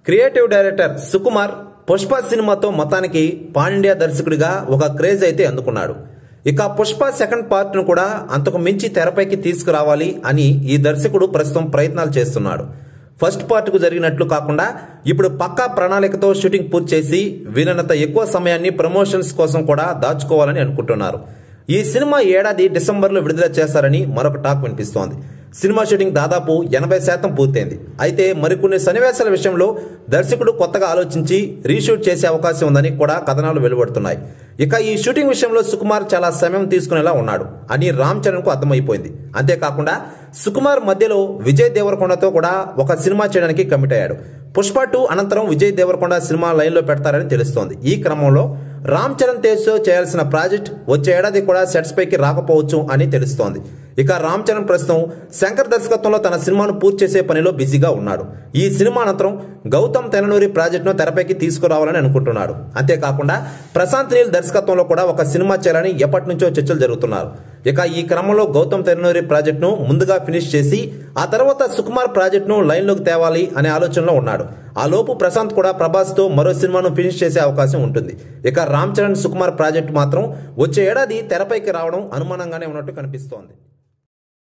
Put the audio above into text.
creative director Sukumar Pushpa సినిమాతో మొత్తానికి పాండ్య దర్శకుడిగా ఒక క్రేజ్ అయితే అందుకున్నాడు ఇక పుష్ప సెకండ్ పార్ట్ ను కూడా అంతకు మించి తెరపైకి తీసుకురావాలి అని ఈ దర్శకుడు ప్రస్తుతం ప్రయత్నాలు చేస్తున్నాడు ఫస్ట్ పార్ట్ కు జరిగినట్లు కాకుండా ఇప్పుడు పక్కా ప్రణాళికతో షూటింగ్ పూర్తి చేసి వీలైనంత ఎక్కువ సమయాన్ని ప్రమోషన్స్ కోసం కూడా దాచుకోవాలని అనుకుంటున్నారు ఈ సినిమా ఏడాది డిసెంబర్లో విడుదల చేస్తారని మరొక టాక్ వినిపిస్తోంది సినిమా షూటింగ్ దాదాపు ఎనభై శాతం పూర్తయింది అయితే మరికొన్ని సన్నివేశాల విషయంలో దర్శకుడు కొత్తగా ఆలోచించి రీషూట్ చేసే అవకాశం ఉందని కూడా కథనాలు వెలువడుతున్నాయి ఇక ఈ షూటింగ్ విషయంలో సుకుమార్ చాలా సమయం తీసుకునేలా ఉన్నాడు అని రామ్ చరణ్ కు అర్థమైపోయింది అంతేకాకుండా సుకుమార్ మధ్యలో విజయ్ దేవరకొండతో కూడా ఒక సినిమా చేయడానికి కమిట్ అయ్యాడు పుష్ప టూ అనంతరం విజయ్ దేవరకొండ సినిమా లైన్లో పెడతారని తెలుస్తోంది ఈ క్రమంలో రామ్ చరణ్ తేజ్తో చేయాల్సిన ప్రాజెక్ట్ వచ్చే ఏడాది కూడా సెట్స్ పైకి రాకపోవచ్చు అని తెలుస్తోంది ఇక రామ్ చరణ్ ప్రస్తుతం శంకర్ దర్శకత్వంలో తన సినిమాను పూర్తి చేసే పనిలో బిజీగా ఉన్నాడు ఈ సినిమా అనంతరం గౌతమ్ తెననూరి ప్రాజెక్టును తెరపైకి తీసుకురావాలని అనుకుంటున్నాడు అంతేకాకుండా ప్రశాంత్ నీల్ దర్శకత్వంలో కూడా ఒక సినిమా చేయాలని ఎప్పటి నుంచో చర్చలు జరుగుతున్నారు ఇక ఈ క్రమంలో గౌతమ్ తెననూరి ప్రాజెక్టును ముందుగా ఫినిష్ చేసి ఆ తర్వాత సుకుమార్ ప్రాజెక్టును లైన్లోకి తేవాలి అనే ఆలోచనలో ఉన్నాడు ఆ లోపు ప్రశాంత్ కూడా ప్రభాస్తో మరో సినిమాను ఫినిష్ చేసే అవకాశం ఉంటుంది ఇక రామ్ చరణ్ సుకుమార్ ప్రాజెక్టు మాత్రం వచ్చే ఏడాది తెరపైకి రావడం అనుమానంగానే ఉన్నట్టు కనిపిస్తోంది